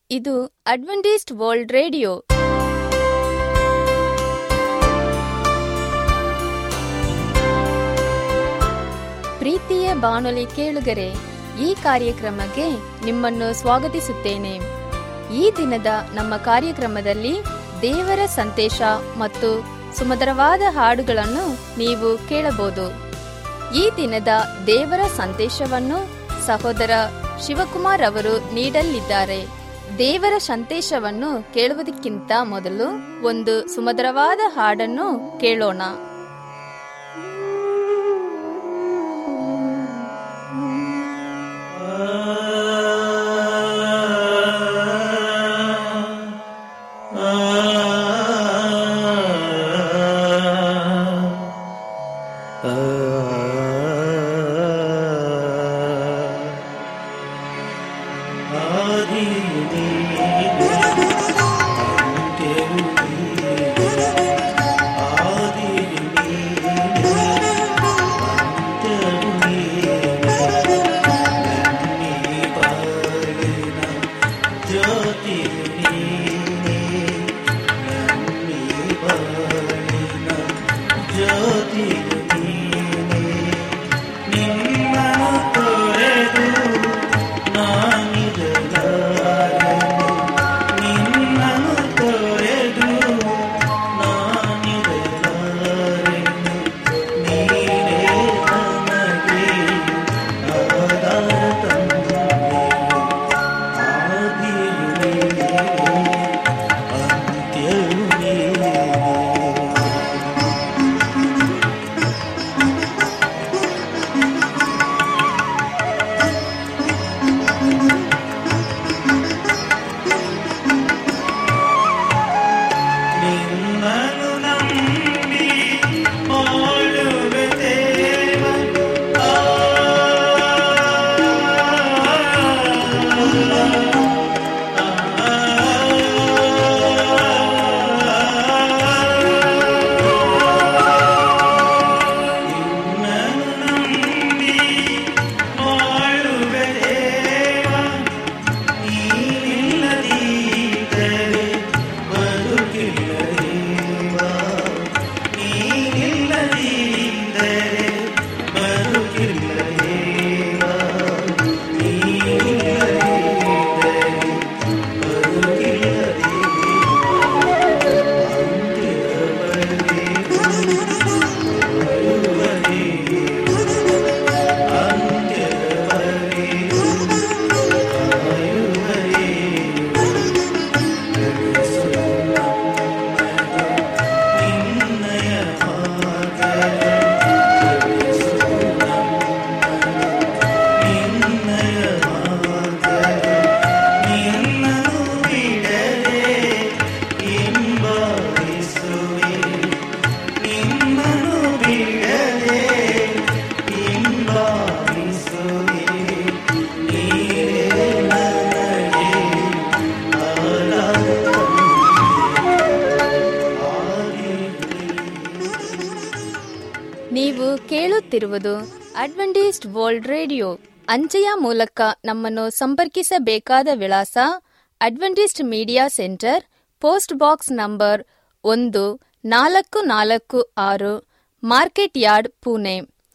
ಇದು Adventist world radio ಪ್ರೀತಿಯ ಬಾನುಲಿ ಕೇಳುಗರೆ ಈ ಕಾರ್ಯಕ್ರಮಕ್ಕೆ ನಿಮ್ಮನ್ನು ಸ್ವಾಗತಿಸುತ್ತೇನೆ ಈ ದಿನದ ನಮ್ಮ ಕಾರ್ಯಕ್ರಮದಲ್ಲಿ ದೇವರ ಸಂದೇಶ ಮತ್ತು ಸುಮಧುರವಾದ ಹಾಡುಗಳನ್ನು ನೀವು ಕೇಳಬಹುದು ಈ ದಿನದ ದೇವರ ಸಂದೇಶವನ್ನು ಸಹೋದರ ಶಿವಕುಮಾರ್ ಅವರು ನೀಡಲಿದ್ದಾರೆ ದೇವರ ಸಂದೇಶವನ್ನು ಕೇಳುವುದಕ್ಕಿಂತ ಮೊದಲು ಒಂದು ಸುಮಧುರವಾದ ಹಾಡನ್ನು ಕೇಳೋಣ ನೀವು ಕೇಳುತ್ತಿರುವುದು ಅಡ್ವೆಂಟಿಸ್ಟ್ ವರ್ಲ್ಡ್ ರೇಡಿಯೋ ಅಂಚೆಯ ಮೂಲಕ ನಮ್ಮನ್ನು ಸಂಪರ್ಕಿಸಬೇಕಾದ ವಿಳಾಸ Adventist media centre post box number ಒಂದು ನಾಲ್ಕು ನಾಲ್ಕು ಆರು ಮಾರ್ಕೆಟ್ ಯಾರ್ಡ್ ಪುಣೆ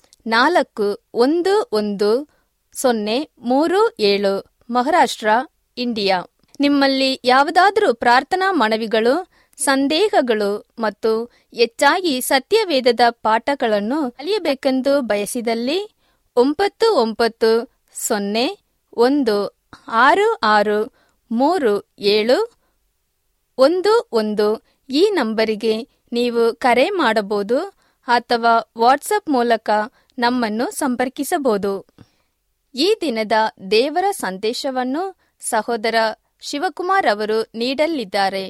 ನಾಲ್ಕು ಒಂದು ಒಂದು ಸೊನ್ನೆ ಮೂರು ಏಳು ಮಹಾರಾಷ್ಟ್ರ ಇಂಡಿಯಾ ನಿಮ್ಮಲ್ಲಿ ಯಾವುದಾದರೂ ಪ್ರಾರ್ಥನಾ ಮನವಿಗಳು ಸಂದೇಹಗಳು ಮತ್ತು ಹೆಚ್ಚಾಗಿ ಸತ್ಯವೇದದ ಪಾಠಗಳನ್ನು ಕಲಿಯಬೇಕೆಂದು ಬಯಸಿದಲ್ಲಿ ಒಂಬತ್ತು ಒಂಬತ್ತು ಸೊನ್ನೆ ಒಂದು ಆರು ಆರು ಮೂರು ಏಳು ಒಂದು ಒಂದು ಈ ನಂಬರಿಗೆ ನೀವು ಕರೆ ಮಾಡಬಹುದು ಅಥವಾ ವಾಟ್ಸಪ್ ಮೂಲಕ ನಮ್ಮನ್ನು ಸಂಪರ್ಕಿಸಬಹುದು ಈ ದಿನದ ದೇವರ ಸಂದೇಶವನ್ನು ಸಹೋದರ ಶಿವಕುಮಾರ್ ಅವರು ನೀಡಲಿದ್ದಾರೆ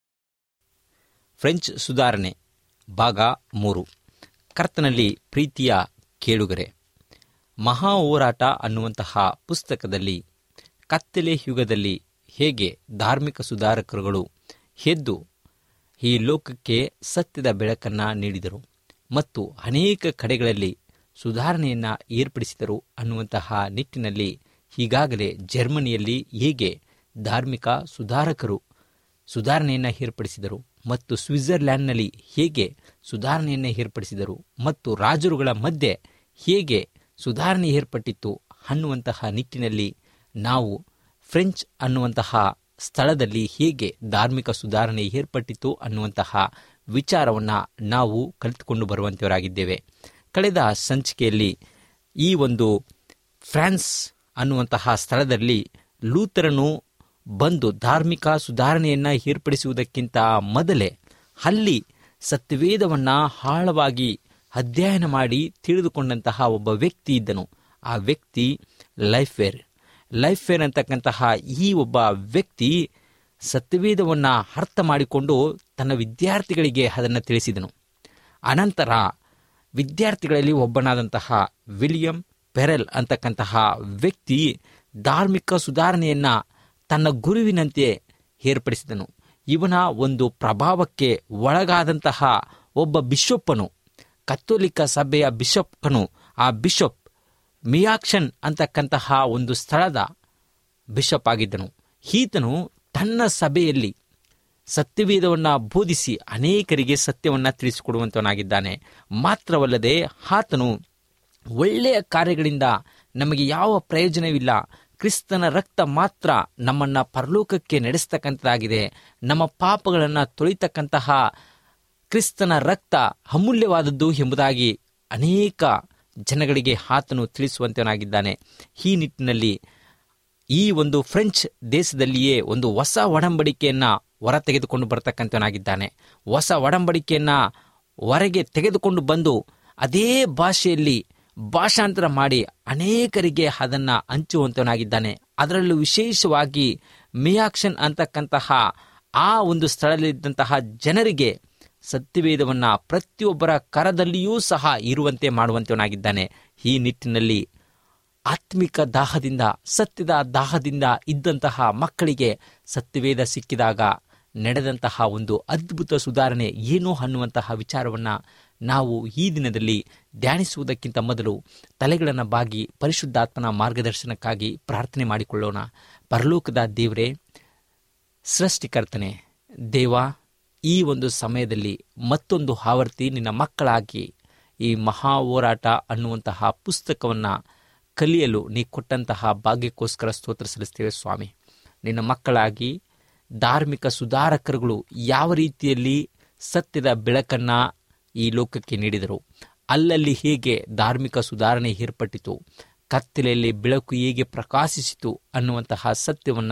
ಫ್ರೆಂಚ್ ಸುಧಾರಣೆ ಭಾಗ ಮೂರು ಕರ್ತನಲ್ಲಿ ಪ್ರೀತಿಯ ಕೇಳುಗರೆ ಮಹಾ ಹೋರಾಟ ಅನ್ನುವಂತಹ ಪುಸ್ತಕದಲ್ಲಿ ಕತ್ತಲೆ ಯುಗದಲ್ಲಿ ಹೇಗೆ ಧಾರ್ಮಿಕ ಸುಧಾರಕರುಗಳು ಎದ್ದು ಈ ಲೋಕಕ್ಕೆ ಸತ್ಯದ ಬೆಳಕನ್ನು ನೀಡಿದರು ಮತ್ತು ಅನೇಕ ಕಡೆಗಳಲ್ಲಿ ಸುಧಾರಣೆಯನ್ನು ಏರ್ಪಡಿಸಿದರು ಅನ್ನುವಂತಹ ನಿಟ್ಟಿನಲ್ಲಿ ಈಗಾಗಲೇ ಜರ್ಮನಿಯಲ್ಲಿ ಹೇಗೆ ಧಾರ್ಮಿಕ ಸುಧಾರಕರು ಸುಧಾರಣೆಯನ್ನು ಏರ್ಪಡಿಸಿದರು ಮತ್ತು ಸ್ವಿಟ್ಜರ್ಲ್ಯಾಂಡ್ನಲ್ಲಿ ಹೇಗೆ ಸುಧಾರಣೆಯನ್ನು ಏರ್ಪಡಿಸಿದರು ಮತ್ತು ರಾಜರುಗಳ ಮಧ್ಯೆ ಹೇಗೆ ಸುಧಾರಣೆ ಏರ್ಪಟ್ಟಿತ್ತು ಅನ್ನುವಂತಹ ನಿಟ್ಟಿನಲ್ಲಿ ನಾವು ಫ್ರೆಂಚ್ ಅನ್ನುವಂತಹ ಸ್ಥಳದಲ್ಲಿ ಹೇಗೆ ಧಾರ್ಮಿಕ ಸುಧಾರಣೆ ಏರ್ಪಟ್ಟಿತು ಅನ್ನುವಂತಹ ವಿಚಾರವನ್ನು ನಾವು ಕಲಿತುಕೊಂಡು ಬರುವಂತವರಾಗಿದ್ದೇವೆ ಕಳೆದ ಸಂಚಿಕೆಯಲ್ಲಿ ಈ ಒಂದು ಫ್ರಾನ್ಸ್ ಅನ್ನುವಂತಹ ಸ್ಥಳದಲ್ಲಿ ಲೂಥರನು ಬಂದು ಧಾರ್ಮಿಕ ಸುಧಾರಣೆಯನ್ನು ಏರ್ಪಡಿಸುವುದಕ್ಕಿಂತ ಮೊದಲೇ ಅಲ್ಲಿ ಸತ್ಯವೇದವನ್ನು ಆಳವಾಗಿ ಅಧ್ಯಯನ ಮಾಡಿ ತಿಳಿದುಕೊಂಡಂತಹ ಒಬ್ಬ ವ್ಯಕ್ತಿ ಇದ್ದನು ಆ ವ್ಯಕ್ತಿ ಲೈಫ್ವೇರ್ ಲೈಫ್ವೇರ್ ಅಂತಕ್ಕಂತಹ ಈ ಒಬ್ಬ ವ್ಯಕ್ತಿ ಸತ್ಯವೇದವನ್ನು ಅರ್ಥ ಮಾಡಿಕೊಂಡು ತನ್ನ ವಿದ್ಯಾರ್ಥಿಗಳಿಗೆ ಅದನ್ನು ತಿಳಿಸಿದನು ಅನಂತರ ವಿದ್ಯಾರ್ಥಿಗಳಲ್ಲಿ ಒಬ್ಬನಾದಂತಹ ವಿಲಿಯಂ ಪೆರೆಲ್ ಅಂತಕ್ಕಂತಹ ವ್ಯಕ್ತಿ ಧಾರ್ಮಿಕ ಸುಧಾರಣೆಯನ್ನ ತನ್ನ ಗುರುವಿನಂತೆ ಏರ್ಪಡಿಸಿದನು ಇವನ ಒಂದು ಪ್ರಭಾವಕ್ಕೆ ಒಳಗಾದಂತಹ ಒಬ್ಬ ಬಿಷಪ್ಪನು ಕತ್ತೋಲಿಕ ಸಭೆಯ ಬಿಷಪ್ನು ಆ ಬಿಷಪ್ ಮಿಯಾಕ್ಷನ್ ಅಂತಕ್ಕಂತಹ ಒಂದು ಸ್ಥಳದ ಬಿಷಪ್ ಆಗಿದ್ದನು ಈತನು ತನ್ನ ಸಭೆಯಲ್ಲಿ ಸತ್ಯವೇದವನ್ನು ಬೋಧಿಸಿ ಅನೇಕರಿಗೆ ಸತ್ಯವನ್ನು ತಿಳಿಸಿಕೊಡುವಂತವನಾಗಿದ್ದಾನೆ ಮಾತ್ರವಲ್ಲದೆ ಆತನು ಒಳ್ಳೆಯ ಕಾರ್ಯಗಳಿಂದ ನಮಗೆ ಯಾವ ಪ್ರಯೋಜನವಿಲ್ಲ ಕ್ರಿಸ್ತನ ರಕ್ತ ಮಾತ್ರ ನಮ್ಮನ್ನ ಪರಲೋಕಕ್ಕೆ ನಡೆಸ್ತಕ್ಕಂಥದ್ದಾಗಿದೆ ನಮ್ಮ ಪಾಪಗಳನ್ನು ತೊಳಿತಕ್ಕಂತಹ ಕ್ರಿಸ್ತನ ರಕ್ತ ಅಮೂಲ್ಯವಾದದ್ದು ಎಂಬುದಾಗಿ ಅನೇಕ ಜನಗಳಿಗೆ ಆತನು ತಿಳಿಸುವಂತವನಾಗಿದ್ದಾನೆ ಈ ನಿಟ್ಟಿನಲ್ಲಿ ಈ ಒಂದು ಫ್ರೆಂಚ್ ದೇಶದಲ್ಲಿಯೇ ಒಂದು ಹೊಸ ಒಡಂಬಡಿಕೆಯನ್ನ ಹೊರ ತೆಗೆದುಕೊಂಡು ಬರತಕ್ಕಂಥವನಾಗಿದ್ದಾನೆ ಹೊಸ ಒಡಂಬಡಿಕೆಯನ್ನ ಹೊರಗೆ ತೆಗೆದುಕೊಂಡು ಬಂದು ಅದೇ ಭಾಷೆಯಲ್ಲಿ ಭಾಷಾಂತರ ಮಾಡಿ ಅನೇಕರಿಗೆ ಅದನ್ನು ಹಂಚುವಂತವನಾಗಿದ್ದಾನೆ ಅದರಲ್ಲೂ ವಿಶೇಷವಾಗಿ ಮಿಯಾಕ್ಷನ್ ಅಂತಕ್ಕಂತಹ ಆ ಒಂದು ಸ್ಥಳದಲ್ಲಿದ್ದಂತಹ ಜನರಿಗೆ ಸತ್ಯವೇದವನ್ನ ಪ್ರತಿಯೊಬ್ಬರ ಕರದಲ್ಲಿಯೂ ಸಹ ಇರುವಂತೆ ಮಾಡುವಂತವನಾಗಿದ್ದಾನೆ ಈ ನಿಟ್ಟಿನಲ್ಲಿ ಆತ್ಮಿಕ ದಾಹದಿಂದ ಸತ್ಯದ ದಾಹದಿಂದ ಇದ್ದಂತಹ ಮಕ್ಕಳಿಗೆ ಸತ್ಯವೇದ ಸಿಕ್ಕಿದಾಗ ನಡೆದಂತಹ ಒಂದು ಅದ್ಭುತ ಸುಧಾರಣೆ ಏನು ಅನ್ನುವಂತಹ ವಿಚಾರವನ್ನು ನಾವು ಈ ದಿನದಲ್ಲಿ ಧ್ಯಾನಿಸುವುದಕ್ಕಿಂತ ಮೊದಲು ತಲೆಗಳನ್ನು ಬಾಗಿ ಪರಿಶುದ್ಧಾತ್ಮನ ಮಾರ್ಗದರ್ಶನಕ್ಕಾಗಿ ಪ್ರಾರ್ಥನೆ ಮಾಡಿಕೊಳ್ಳೋಣ ಪರಲೋಕದ ದೇವರೇ ಸೃಷ್ಟಿಕರ್ತನೆ ದೇವ ಈ ಒಂದು ಸಮಯದಲ್ಲಿ ಮತ್ತೊಂದು ಆವರ್ತಿ ನಿನ್ನ ಮಕ್ಕಳಾಗಿ ಈ ಮಹಾ ಹೋರಾಟ ಅನ್ನುವಂತಹ ಪುಸ್ತಕವನ್ನು ಕಲಿಯಲು ನೀ ಕೊಟ್ಟಂತಹ ಭಾಗ್ಯಕ್ಕೋಸ್ಕರ ಸ್ತೋತ್ರ ಸಲ್ಲಿಸ್ತೇವೆ ಸ್ವಾಮಿ ನಿನ್ನ ಮಕ್ಕಳಾಗಿ ಧಾರ್ಮಿಕ ಸುಧಾರಕರುಗಳು ಯಾವ ರೀತಿಯಲ್ಲಿ ಸತ್ಯದ ಬೆಳಕನ್ನ ಈ ಲೋಕಕ್ಕೆ ನೀಡಿದರು ಅಲ್ಲಲ್ಲಿ ಹೇಗೆ ಧಾರ್ಮಿಕ ಸುಧಾರಣೆ ಏರ್ಪಟ್ಟಿತು ಕತ್ತಲೆಯಲ್ಲಿ ಬೆಳಕು ಹೇಗೆ ಪ್ರಕಾಶಿಸಿತು ಅನ್ನುವಂತಹ ಸತ್ಯವನ್ನ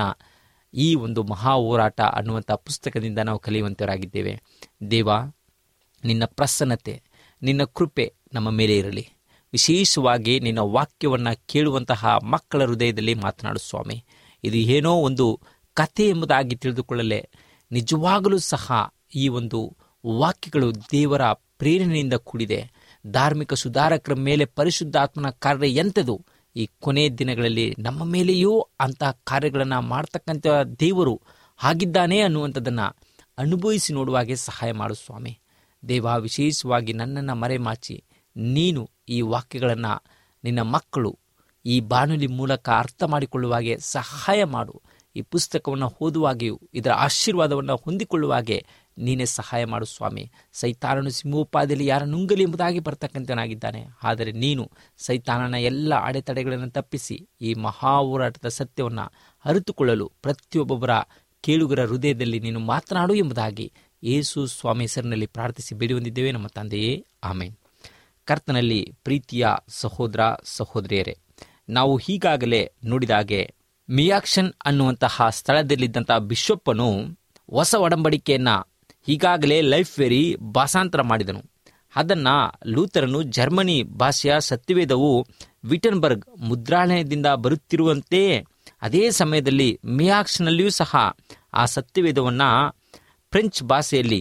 ಈ ಒಂದು ಮಹಾ ಹೋರಾಟ ಅನ್ನುವಂತಹ ಪುಸ್ತಕದಿಂದ ನಾವು ಕಲಿಯುವಂತವರಾಗಿದ್ದೇವೆ ದೇವ ನಿನ್ನ ಪ್ರಸನ್ನತೆ ನಿನ್ನ ಕೃಪೆ ನಮ್ಮ ಮೇಲೆ ಇರಲಿ ವಿಶೇಷವಾಗಿ ನಿನ್ನ ವಾಕ್ಯವನ್ನು ಕೇಳುವಂತಹ ಮಕ್ಕಳ ಹೃದಯದಲ್ಲಿ ಮಾತನಾಡು ಸ್ವಾಮಿ ಇದು ಏನೋ ಒಂದು ಕಥೆ ಎಂಬುದಾಗಿ ತಿಳಿದುಕೊಳ್ಳಲೆ ನಿಜವಾಗಲೂ ಸಹ ಈ ಒಂದು ವಾಕ್ಯಗಳು ದೇವರ ಪ್ರೇರಣೆಯಿಂದ ಕೂಡಿದೆ ಧಾರ್ಮಿಕ ಸುಧಾರಕರ ಮೇಲೆ ಪರಿಶುದ್ಧಾತ್ಮನ ಕಾರ್ಯ ಎಂಥದು ಈ ಕೊನೆ ದಿನಗಳಲ್ಲಿ ನಮ್ಮ ಮೇಲೆಯೂ ಅಂಥ ಕಾರ್ಯಗಳನ್ನು ಮಾಡ್ತಕ್ಕಂಥ ದೇವರು ಆಗಿದ್ದಾನೆ ಅನ್ನುವಂಥದ್ದನ್ನು ಅನುಭವಿಸಿ ನೋಡುವಾಗೆ ಸಹಾಯ ಮಾಡು ಸ್ವಾಮಿ ದೇವ ವಿಶೇಷವಾಗಿ ನನ್ನನ್ನು ಮರೆಮಾಚಿ ನೀನು ಈ ವಾಕ್ಯಗಳನ್ನು ನಿನ್ನ ಮಕ್ಕಳು ಈ ಬಾನುಲಿ ಮೂಲಕ ಅರ್ಥ ಮಾಡಿಕೊಳ್ಳುವಾಗೆ ಸಹಾಯ ಮಾಡು ಈ ಪುಸ್ತಕವನ್ನು ಓದುವಾಗೆಯೂ ಇದರ ಆಶೀರ್ವಾದವನ್ನು ಹೊಂದಿಕೊಳ್ಳುವಾಗೆ ನೀನೇ ಸಹಾಯ ಮಾಡು ಸ್ವಾಮಿ ಸೈತಾನನು ಸಿಂಹೋಪಾದಿಯಲ್ಲಿ ಯಾರ ನುಂಗಲಿ ಎಂಬುದಾಗಿ ಬರ್ತಕ್ಕಂಥನಾಗಿದ್ದಾನೆ ಆದರೆ ನೀನು ಸೈತಾನನ ಎಲ್ಲ ಅಡೆತಡೆಗಳನ್ನು ತಪ್ಪಿಸಿ ಈ ಮಹಾ ಹೋರಾಟದ ಸತ್ಯವನ್ನು ಅರಿತುಕೊಳ್ಳಲು ಪ್ರತಿಯೊಬ್ಬೊಬ್ಬರ ಕೇಳುಗರ ಹೃದಯದಲ್ಲಿ ನೀನು ಮಾತನಾಡು ಎಂಬುದಾಗಿ ಯೇಸು ಸ್ವಾಮಿ ಹೆಸರಿನಲ್ಲಿ ಪ್ರಾರ್ಥಿಸಿ ಬೇಡಿ ಹೊಂದಿದ್ದೇವೆ ನಮ್ಮ ತಂದೆಯೇ ಆಮೇನ್ ಕರ್ತನಲ್ಲಿ ಪ್ರೀತಿಯ ಸಹೋದರ ಸಹೋದರಿಯರೇ ನಾವು ಈಗಾಗಲೇ ನೋಡಿದಾಗೆ ಮಿಯಾಕ್ಷನ್ ಅನ್ನುವಂತಹ ಸ್ಥಳದಲ್ಲಿದ್ದಂತಹ ಬಿಷಪ್ಪನು ಹೊಸ ಒಡಂಬಡಿಕೆಯನ್ನ ಈಗಾಗಲೇ ಲೈಫ್ ವೆರಿ ಭಾಷಾಂತರ ಮಾಡಿದನು ಅದನ್ನ ಲೂಥರನು ಜರ್ಮನಿ ಭಾಷೆಯ ಸತ್ಯವೇದವು ವಿಟನ್ಬರ್ಗ್ ಮುದ್ರಾಲಯದಿಂದ ಬರುತ್ತಿರುವಂತೆ ಅದೇ ಸಮಯದಲ್ಲಿ ಮಿಯಾಕ್ಷನಲ್ಲಿಯೂ ಸಹ ಆ ಸತ್ಯವೇದವನ್ನ ಫ್ರೆಂಚ್ ಭಾಷೆಯಲ್ಲಿ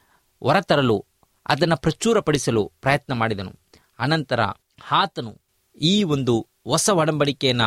ಹೊರತರಲು ಅದನ್ನು ಪ್ರಚುರಪಡಿಸಲು ಪ್ರಯತ್ನ ಮಾಡಿದನು ಅನಂತರ ಆತನು ಈ ಒಂದು ಹೊಸ ಒಡಂಬಡಿಕೆಯನ್ನು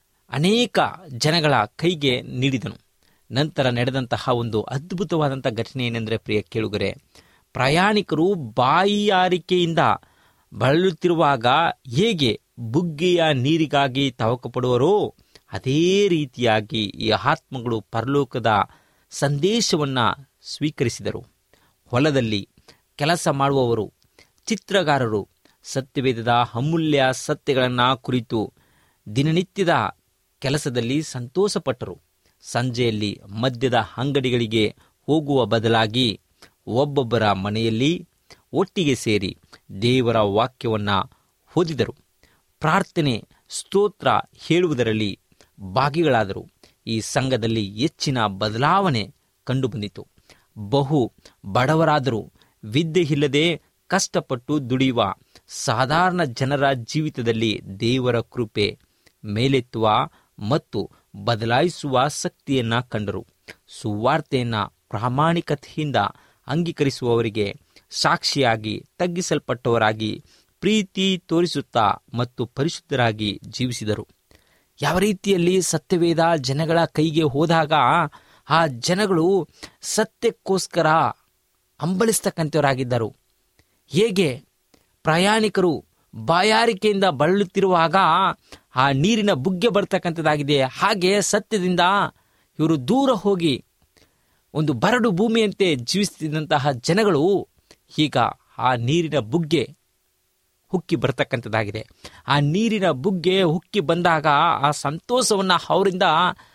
ಅನೇಕ ಜನಗಳ ಕೈಗೆ ನೀಡಿದನು ನಂತರ ನಡೆದಂತಹ ಒಂದು ಅದ್ಭುತವಾದಂಥ ಘಟನೆ ಏನೆಂದರೆ ಪ್ರಿಯ ಕೇಳುಗರೆ ಪ್ರಯಾಣಿಕರು ಬಾಯಿಯಾರಿಕೆಯಿಂದ ಬಳಲುತ್ತಿರುವಾಗ ಹೇಗೆ ಬುಗ್ಗೆಯ ನೀರಿಗಾಗಿ ತವಕ ಪಡುವರೋ ಅದೇ ರೀತಿಯಾಗಿ ಈ ಆತ್ಮಗಳು ಪರಲೋಕದ ಸಂದೇಶವನ್ನು ಸ್ವೀಕರಿಸಿದರು ಹೊಲದಲ್ಲಿ ಕೆಲಸ ಮಾಡುವವರು ಚಿತ್ರಗಾರರು ಸತ್ಯವೇದದ ಅಮೂಲ್ಯ ಸತ್ಯಗಳನ್ನು ಕುರಿತು ದಿನನಿತ್ಯದ ಕೆಲಸದಲ್ಲಿ ಸಂತೋಷಪಟ್ಟರು ಸಂಜೆಯಲ್ಲಿ ಮದ್ಯದ ಅಂಗಡಿಗಳಿಗೆ ಹೋಗುವ ಬದಲಾಗಿ ಒಬ್ಬೊಬ್ಬರ ಮನೆಯಲ್ಲಿ ಒಟ್ಟಿಗೆ ಸೇರಿ ದೇವರ ವಾಕ್ಯವನ್ನು ಓದಿದರು ಪ್ರಾರ್ಥನೆ ಸ್ತೋತ್ರ ಹೇಳುವುದರಲ್ಲಿ ಭಾಗಿಗಳಾದರು ಈ ಸಂಘದಲ್ಲಿ ಹೆಚ್ಚಿನ ಬದಲಾವಣೆ ಕಂಡುಬಂದಿತು ಬಹು ಬಡವರಾದರೂ ವಿದ್ಯೆ ಇಲ್ಲದೆ ಕಷ್ಟಪಟ್ಟು ದುಡಿಯುವ ಸಾಧಾರಣ ಜನರ ಜೀವಿತದಲ್ಲಿ ದೇವರ ಕೃಪೆ ಮೇಲೆತ್ತುವ ಮತ್ತು ಬದಲಾಯಿಸುವ ಶಕ್ತಿಯನ್ನ ಕಂಡರು ಸುವಾರ್ತೆಯನ್ನ ಪ್ರಾಮಾಣಿಕತೆಯಿಂದ ಅಂಗೀಕರಿಸುವವರಿಗೆ ಸಾಕ್ಷಿಯಾಗಿ ತಗ್ಗಿಸಲ್ಪಟ್ಟವರಾಗಿ ಪ್ರೀತಿ ತೋರಿಸುತ್ತಾ ಮತ್ತು ಪರಿಶುದ್ಧರಾಗಿ ಜೀವಿಸಿದರು ಯಾವ ರೀತಿಯಲ್ಲಿ ಸತ್ಯವೇದ ಜನಗಳ ಕೈಗೆ ಹೋದಾಗ ಆ ಜನಗಳು ಸತ್ಯಕ್ಕೋಸ್ಕರ ಹಂಬಲಿಸ್ತಕ್ಕಂಥವರಾಗಿದ್ದರು ಹೇಗೆ ಪ್ರಯಾಣಿಕರು ಬಾಯಾರಿಕೆಯಿಂದ ಬಳಲುತ್ತಿರುವಾಗ ಆ ನೀರಿನ ಬುಗ್ಗೆ ಬರ್ತಕ್ಕಂಥದ್ದಾಗಿದೆ ಹಾಗೆ ಸತ್ಯದಿಂದ ಇವರು ದೂರ ಹೋಗಿ ಒಂದು ಬರಡು ಭೂಮಿಯಂತೆ ಜೀವಿಸುತ್ತಿದ್ದಂತಹ ಜನಗಳು ಈಗ ಆ ನೀರಿನ ಬುಗ್ಗೆ ಹುಕ್ಕಿ ಬರ್ತಕ್ಕಂಥದ್ದಾಗಿದೆ ಆ ನೀರಿನ ಬುಗ್ಗೆ ಹುಕ್ಕಿ ಬಂದಾಗ ಆ ಸಂತೋಷವನ್ನು ಅವರಿಂದ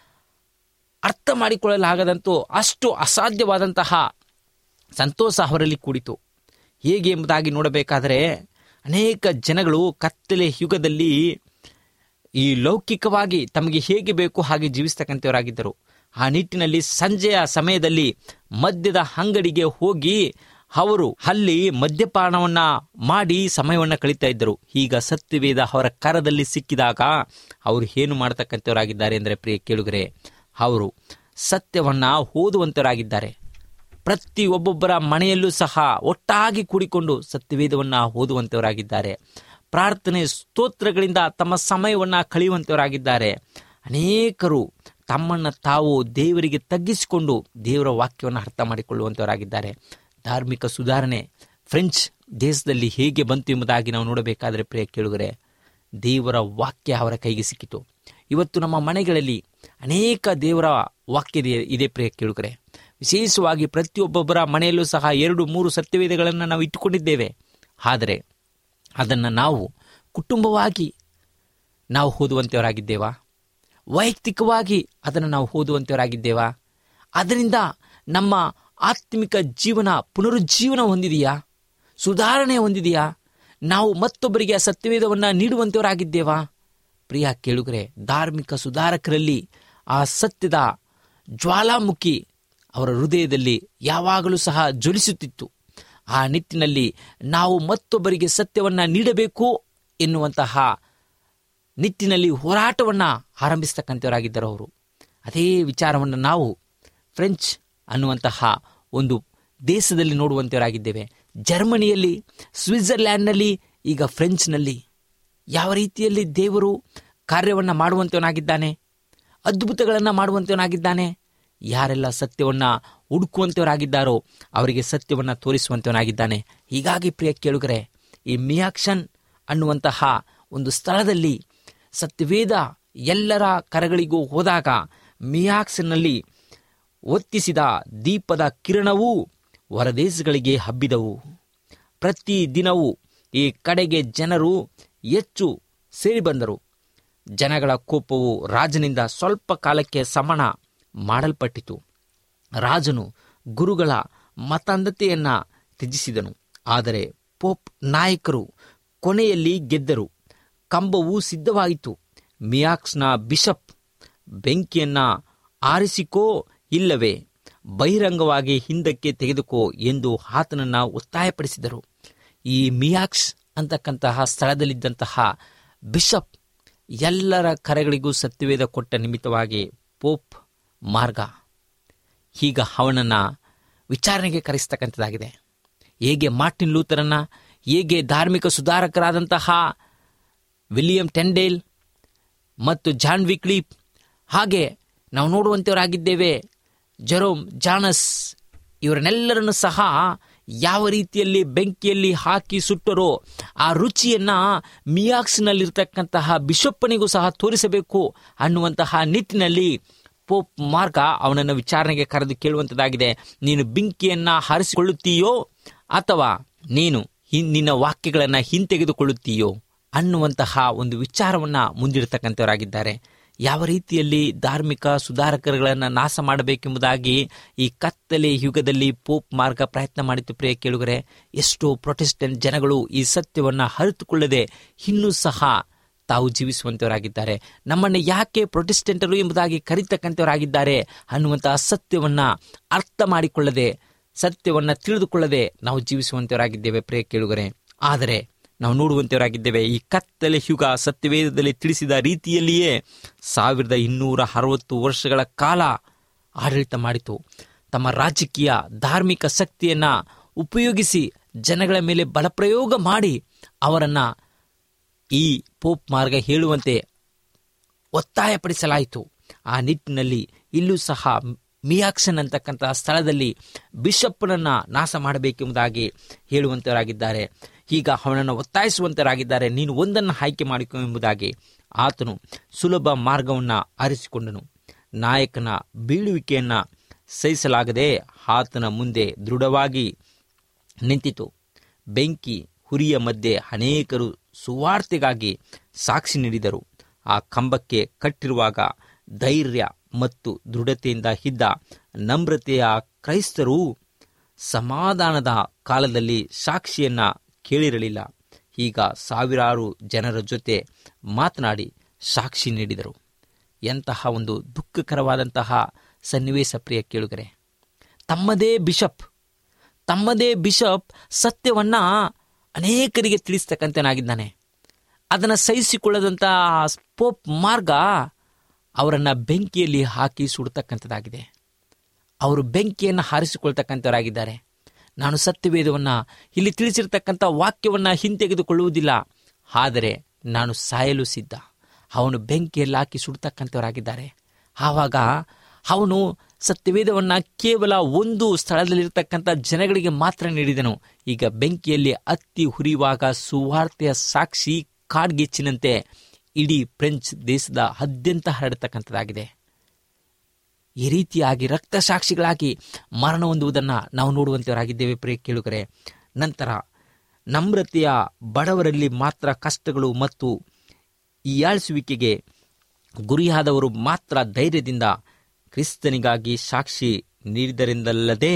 ಅರ್ಥ ಮಾಡಿಕೊಳ್ಳಲಾಗದಂತೂ ಅಷ್ಟು ಅಸಾಧ್ಯವಾದಂತಹ ಸಂತೋಷ ಅವರಲ್ಲಿ ಕೂಡಿತು ಹೇಗೆ ಎಂಬುದಾಗಿ ನೋಡಬೇಕಾದರೆ ಅನೇಕ ಜನಗಳು ಕತ್ತಲೆ ಯುಗದಲ್ಲಿ ಈ ಲೌಕಿಕವಾಗಿ ತಮಗೆ ಹೇಗೆ ಬೇಕು ಹಾಗೆ ಜೀವಿಸ್ತಕ್ಕಂಥವರಾಗಿದ್ದರು ಆ ನಿಟ್ಟಿನಲ್ಲಿ ಸಂಜೆಯ ಸಮಯದಲ್ಲಿ ಮದ್ಯದ ಅಂಗಡಿಗೆ ಹೋಗಿ ಅವರು ಅಲ್ಲಿ ಮದ್ಯಪಾನವನ್ನ ಮಾಡಿ ಸಮಯವನ್ನ ಕಳೀತಾ ಇದ್ದರು ಈಗ ಸತ್ಯವೇದ ಅವರ ಕರದಲ್ಲಿ ಸಿಕ್ಕಿದಾಗ ಅವರು ಏನು ಮಾಡತಕ್ಕಂಥವರಾಗಿದ್ದಾರೆ ಅಂದರೆ ಪ್ರಿಯ ಕೇಳುಗರೆ ಅವರು ಸತ್ಯವನ್ನ ಓದುವಂತರಾಗಿದ್ದಾರೆ ಪ್ರತಿ ಒಬ್ಬೊಬ್ಬರ ಮನೆಯಲ್ಲೂ ಸಹ ಒಟ್ಟಾಗಿ ಕೂಡಿಕೊಂಡು ಸತ್ಯವೇದವನ್ನ ಓದುವಂತವರಾಗಿದ್ದಾರೆ ಪ್ರಾರ್ಥನೆ ಸ್ತೋತ್ರಗಳಿಂದ ತಮ್ಮ ಸಮಯವನ್ನ ಕಳೆಯುವಂತವರಾಗಿದ್ದಾರೆ ಅನೇಕರು ತಮ್ಮನ್ನ ತಾವು ದೇವರಿಗೆ ತಗ್ಗಿಸಿಕೊಂಡು ದೇವರ ವಾಕ್ಯವನ್ನು ಅರ್ಥ ಮಾಡಿಕೊಳ್ಳುವಂತವರಾಗಿದ್ದಾರೆ ಧಾರ್ಮಿಕ ಸುಧಾರಣೆ ಫ್ರೆಂಚ್ ದೇಶದಲ್ಲಿ ಹೇಗೆ ಬಂತು ಎಂಬುದಾಗಿ ನಾವು ನೋಡಬೇಕಾದರೆ ಪ್ರಿಯ ಕೇಳುಗರೆ ದೇವರ ವಾಕ್ಯ ಅವರ ಕೈಗೆ ಸಿಕ್ಕಿತು ಇವತ್ತು ನಮ್ಮ ಮನೆಗಳಲ್ಲಿ ಅನೇಕ ದೇವರ ವಾಕ್ಯ ಇದೆ- ಇದೆ ಪ್ರಿಯ ಕೇಳುಗರೆ ವಿಶೇಷವಾಗಿ ಪ್ರತಿಯೊಬ್ಬೊಬ್ಬರ ಮನೆಯಲ್ಲೂ ಸಹ ಎರಡು ಮೂರು ಸತ್ಯವೇದಗಳನ್ನು ನಾವು ಇಟ್ಟುಕೊಂಡಿದ್ದೇವೆ ಆದರೆ ಅದನ್ನು ನಾವು ಕುಟುಂಬವಾಗಿ ನಾವು ಓದುವಂಥವರಾಗಿದ್ದೇವಾ ವೈಯಕ್ತಿಕವಾಗಿ ಅದನ್ನು ನಾವು ಓದುವಂಥವರಾಗಿದ್ದೇವಾ ಅದರಿಂದ ನಮ್ಮ ಆತ್ಮಿಕ ಜೀವನ ಪುನರುಜ್ಜೀವನ ಹೊಂದಿದೆಯಾ ಸುಧಾರಣೆ ಹೊಂದಿದೆಯಾ ನಾವು ಮತ್ತೊಬ್ಬರಿಗೆ ಆ ಸತ್ಯವೇದವನ್ನು ನೀಡುವಂಥವರಾಗಿದ್ದೇವಾ ಪ್ರಿಯ ಕೇಳುಗರೆ ಧಾರ್ಮಿಕ ಸುಧಾರಕರಲ್ಲಿ ಆ ಸತ್ಯದ ಜ್ವಾಲಾಮುಖಿ ಅವರ ಹೃದಯದಲ್ಲಿ ಯಾವಾಗಲೂ ಸಹ ಜ್ವಲಿಸುತ್ತಿತ್ತು ಆ ನಿಟ್ಟಿನಲ್ಲಿ ನಾವು ಮತ್ತೊಬ್ಬರಿಗೆ ಸತ್ಯವನ್ನ ನೀಡಬೇಕು ಎನ್ನುವಂತಹ ನಿಟ್ಟಿನಲ್ಲಿ ಹೋರಾಟವನ್ನು ಆರಂಭಿಸ್ತಕ್ಕಂಥವರಾಗಿದ್ದರು ಅವರು ಅದೇ ವಿಚಾರವನ್ನು ನಾವು ಫ್ರೆಂಚ್ ಅನ್ನುವಂತಹ ಒಂದು ದೇಶದಲ್ಲಿ ನೋಡುವಂಥವರಾಗಿದ್ದೇವೆ ಜರ್ಮನಿಯಲ್ಲಿ ಸ್ವಿಟ್ಜರ್ಲ್ಯಾಂಡ್ನಲ್ಲಿ ಈಗ ಫ್ರೆಂಚ್ನಲ್ಲಿ ಯಾವ ರೀತಿಯಲ್ಲಿ ದೇವರು ಕಾರ್ಯವನ್ನು ಮಾಡುವಂಥವನಾಗಿದ್ದಾನೆ ಅದ್ಭುತಗಳನ್ನು ಮಾಡುವಂಥವನಾಗಿದ್ದಾನೆ ಯಾರೆಲ್ಲ ಸತ್ಯವನ್ನು ಹುಡುಕುವಂಥವರಾಗಿದ್ದಾರೋ ಅವರಿಗೆ ಸತ್ಯವನ್ನು ತೋರಿಸುವಂಥವನಾಗಿದ್ದಾನೆ ಹೀಗಾಗಿ ಪ್ರಿಯ ಕೇಳುಗರೆ ಈ ಮಿಯಾಕ್ಷನ್ ಅನ್ನುವಂತಹ ಒಂದು ಸ್ಥಳದಲ್ಲಿ ಸತ್ಯವೇದ ಎಲ್ಲರ ಕರಗಳಿಗೂ ಹೋದಾಗ ಮಿಯಾಕ್ಸ್ನಲ್ಲಿ ಒತ್ತಿಸಿದ ದೀಪದ ಕಿರಣವೂ ಹೊರದೇಶಗಳಿಗೆ ಹಬ್ಬಿದವು ಪ್ರತಿ ದಿನವೂ ಈ ಕಡೆಗೆ ಜನರು ಹೆಚ್ಚು ಸೇರಿ ಬಂದರು ಜನಗಳ ಕೋಪವು ರಾಜನಿಂದ ಸ್ವಲ್ಪ ಕಾಲಕ್ಕೆ ಸಮಣ ಮಾಡಲ್ಪಟ್ಟಿತು ರಾಜನು ಗುರುಗಳ ಮತಾಂಧತೆಯನ್ನ ತ್ಯಜಿಸಿದನು ಆದರೆ ಪೋಪ್ ನಾಯಕರು ಕೊನೆಯಲ್ಲಿ ಗೆದ್ದರು ಕಂಬವು ಸಿದ್ಧವಾಯಿತು ಮಿಯಾಕ್ಸ್ನ ಬಿಷಪ್ ಬೆಂಕಿಯನ್ನ ಆರಿಸಿಕೋ ಇಲ್ಲವೇ ಬಹಿರಂಗವಾಗಿ ಹಿಂದಕ್ಕೆ ತೆಗೆದುಕೋ ಎಂದು ಆತನನ್ನ ಒತ್ತಾಯಪಡಿಸಿದರು ಈ ಮಿಯಾಕ್ಸ್ ಅಂತಕ್ಕಂತಹ ಸ್ಥಳದಲ್ಲಿದ್ದಂತಹ ಬಿಷಪ್ ಎಲ್ಲರ ಕರೆಗಳಿಗೂ ಸತ್ಯವೇದ ಕೊಟ್ಟ ನಿಮಿತ್ತವಾಗಿ ಪೋಪ್ ಮಾರ್ಗ ಈಗ ಅವನನ್ನ ವಿಚಾರಣೆಗೆ ಕರೆಸ್ತಕ್ಕಂಥದ್ದಾಗಿದೆ ಹೇಗೆ ಮಾರ್ಟಿನ್ ಲೂಥರನ್ನ ಹೇಗೆ ಧಾರ್ಮಿಕ ಸುಧಾರಕರಾದಂತಹ ವಿಲಿಯಂ ಟೆಂಡೇಲ್ ಮತ್ತು ಜಾನ್ ವಿಕ್ಲೀಪ್ ಹಾಗೆ ನಾವು ನೋಡುವಂಥವರಾಗಿದ್ದೇವೆ ಜೆರೋಮ್ ಜಾನಸ್ ಇವರನ್ನೆಲ್ಲರನ್ನು ಸಹ ಯಾವ ರೀತಿಯಲ್ಲಿ ಬೆಂಕಿಯಲ್ಲಿ ಹಾಕಿ ಸುಟ್ಟರೋ ಆ ರುಚಿಯನ್ನ ಮಿಯಾಕ್ಸ್ನಲ್ಲಿರ್ತಕ್ಕಂತಹ ಬಿಷಪ್ಪನಿಗೂ ಸಹ ತೋರಿಸಬೇಕು ಅನ್ನುವಂತಹ ನಿಟ್ಟಿನಲ್ಲಿ ಪೋಪ್ ಮಾರ್ಗ ಅವನನ್ನು ವಿಚಾರಣೆಗೆ ಕರೆದು ಕೇಳುವಂತದ್ದಾಗಿದೆ ನೀನು ಬೆಂಕಿಯನ್ನ ಹಾರಿಸಿಕೊಳ್ಳುತ್ತೀಯೋ ಅಥವಾ ನೀನು ಹಿನ್- ನಿನ್ನ ವಾಕ್ಯಗಳನ್ನ ಹಿಂತೆಗೆದುಕೊಳ್ಳುತ್ತೀಯೋ ಅನ್ನುವಂತಹ ಒಂದು ವಿಚಾರವನ್ನ ಮುಂದಿಡ್ತಕ್ಕಂಥವರಾಗಿದ್ದಾರೆ ಯಾವ ರೀತಿಯಲ್ಲಿ ಧಾರ್ಮಿಕ ಸುಧಾರಕರುಗಳನ್ನು ನಾಶ ಮಾಡಬೇಕೆಂಬುದಾಗಿ ಈ ಕತ್ತಲೆ ಯುಗದಲ್ಲಿ ಪೋಪ್ ಮಾರ್ಗ ಪ್ರಯತ್ನ ಮಾಡಿತು ಪ್ರಿಯ ಕೇಳುಗರೆ ಎಷ್ಟೋ ಪ್ರೊಟೆಸ್ಟೆಂಟ್ ಜನಗಳು ಈ ಸತ್ಯವನ್ನ ಅರಿತುಕೊಳ್ಳದೆ ಇನ್ನೂ ಸಹ ತಾವು ಜೀವಿಸುವಂತವರಾಗಿದ್ದಾರೆ ನಮ್ಮನ್ನು ಯಾಕೆ ಪ್ರೊಟೆಸ್ಟೆಂಟರು ಎಂಬುದಾಗಿ ಕರೀತಕ್ಕಂಥವರಾಗಿದ್ದಾರೆ ಅನ್ನುವಂತಹ ಸತ್ಯವನ್ನ ಅರ್ಥ ಮಾಡಿಕೊಳ್ಳದೆ ಸತ್ಯವನ್ನ ತಿಳಿದುಕೊಳ್ಳದೆ ನಾವು ಜೀವಿಸುವಂತವರಾಗಿದ್ದೇವೆ ಪ್ರಿಯ ಕೇಳುಗರೆ ಆದರೆ ನಾವು ನೋಡುವಂತವರಾಗಿದ್ದೇವೆ ಈ ಕತ್ತಲೆ ಯುಗ ಸತ್ಯವೇದದಲ್ಲಿ ತಿಳಿಸಿದ ರೀತಿಯಲ್ಲಿಯೇ ಸಾವಿರದ ಇನ್ನೂರ ಅರವತ್ತು ವರ್ಷಗಳ ಕಾಲ ಆಡಳಿತ ಮಾಡಿತು ತಮ್ಮ ರಾಜಕೀಯ ಧಾರ್ಮಿಕ ಶಕ್ತಿಯನ್ನ ಉಪಯೋಗಿಸಿ ಜನಗಳ ಮೇಲೆ ಬಲಪ್ರಯೋಗ ಮಾಡಿ ಅವರನ್ನ ಈ ಪೋಪ್ ಮಾರ್ಗ ಹೇಳುವಂತೆ ಒತ್ತಾಯಪಡಿಸಲಾಯಿತು ಆ ನಿಟ್ಟಿನಲ್ಲಿ ಇಲ್ಲೂ ಸಹ ಮಿಯಾಕ್ಸನ್ ಅಂತಕ್ಕಂತಹ ಸ್ಥಳದಲ್ಲಿ ಬಿಷಪ್ನನ್ನ ನಾಶ ಮಾಡಬೇಕೆಂಬುದಾಗಿ ಹೇಳುವಂತರಾಗಿದ್ದಾರೆ ಈಗ ಅವನನ್ನು ಒತ್ತಾಯಿಸುವಂತರಾಗಿದ್ದಾರೆ ನೀನು ಒಂದನ್ನು ಆಯ್ಕೆ ಮಾಡಿಕೊ ಎಂಬುದಾಗಿ ಆತನು ಸುಲಭ ಮಾರ್ಗವನ್ನು ಆರಿಸಿಕೊಂಡನು ನಾಯಕನ ಬೀಳುವಿಕೆಯನ್ನ ಸಹಿಸಲಾಗದೆ ಆತನ ಮುಂದೆ ದೃಢವಾಗಿ ನಿಂತಿತು ಬೆಂಕಿ ಹುರಿಯ ಮಧ್ಯೆ ಅನೇಕರು ಸುವಾರ್ತೆಗಾಗಿ ಸಾಕ್ಷಿ ನೀಡಿದರು ಆ ಕಂಬಕ್ಕೆ ಕಟ್ಟಿರುವಾಗ ಧೈರ್ಯ ಮತ್ತು ದೃಢತೆಯಿಂದ ಇದ್ದ ನಮ್ರತೆಯ ಕ್ರೈಸ್ತರು ಸಮಾಧಾನದ ಕಾಲದಲ್ಲಿ ಸಾಕ್ಷಿಯನ್ನ ಕೇಳಿರಲಿಲ್ಲ ಈಗ ಸಾವಿರಾರು ಜನರ ಜೊತೆ ಮಾತನಾಡಿ ಸಾಕ್ಷಿ ನೀಡಿದರು ಎಂತಹ ಒಂದು ದುಃಖಕರವಾದಂತಹ ಸನ್ನಿವೇಶ ಪ್ರಿಯ ಕೇಳುಗರೆ ತಮ್ಮದೇ ಬಿಷಪ್ ತಮ್ಮದೇ ಬಿಷಪ್ ಸತ್ಯವನ್ನ ಅನೇಕರಿಗೆ ತಿಳಿಸ್ತಕ್ಕಂತನಾಗಿದ್ದಾನೆ ಅದನ್ನು ಸಹಿಸಿಕೊಳ್ಳದಂತ ಪೋಪ್ ಮಾರ್ಗ ಅವರನ್ನ ಬೆಂಕಿಯಲ್ಲಿ ಹಾಕಿ ಸುಡ್ತಕ್ಕಂಥದ್ದಾಗಿದೆ ಅವರು ಬೆಂಕಿಯನ್ನು ಹಾರಿಸಿಕೊಳ್ತಕ್ಕಂಥವರಾಗಿದ್ದಾರೆ ನಾನು ಸತ್ಯವೇದವನ್ನ ಇಲ್ಲಿ ತಿಳಿಸಿರ್ತಕ್ಕಂಥ ವಾಕ್ಯವನ್ನ ಹಿಂತೆಗೆದುಕೊಳ್ಳುವುದಿಲ್ಲ ಆದರೆ ನಾನು ಸಾಯಲು ಸಿದ್ಧ ಅವನು ಬೆಂಕಿಯಲ್ಲಿ ಹಾಕಿ ಸುಡ್ತಕ್ಕಂಥವರಾಗಿದ್ದಾರೆ ಆವಾಗ ಅವನು ಸತ್ಯವೇದವನ್ನ ಕೇವಲ ಒಂದು ಸ್ಥಳದಲ್ಲಿರ್ತಕ್ಕಂಥ ಜನಗಳಿಗೆ ಮಾತ್ರ ನೀಡಿದನು ಈಗ ಬೆಂಕಿಯಲ್ಲಿ ಹತ್ತಿ ಹುರಿಯುವಾಗ ಸುವಾರ್ತೆಯ ಸಾಕ್ಷಿ ಕಾಡ್ಗಿಚ್ಚಿನಂತೆ ಇಡೀ ಫ್ರೆಂಚ್ ದೇಶದ ಹದ್ಯಂತ ಹರಡತಕ್ಕಂಥದ್ದಾಗಿದೆ ಈ ರೀತಿಯಾಗಿ ರಕ್ತ ಸಾಕ್ಷಿಗಳಾಗಿ ಮರಣ ಹೊಂದುವುದನ್ನು ನಾವು ನೋಡುವಂತವರಾಗಿದ್ದೇವೆ ಪ್ರಿಯ ಕೇಳುಗರೆ ನಂತರ ನಮ್ರತೆಯ ಬಡವರಲ್ಲಿ ಮಾತ್ರ ಕಷ್ಟಗಳು ಮತ್ತು ಹೀಯಾಳಿಸುವಿಕೆಗೆ ಗುರಿಯಾದವರು ಮಾತ್ರ ಧೈರ್ಯದಿಂದ ಕ್ರಿಸ್ತನಿಗಾಗಿ ಸಾಕ್ಷಿ ನೀಡಿದರಿಂದಲ್ಲದೆ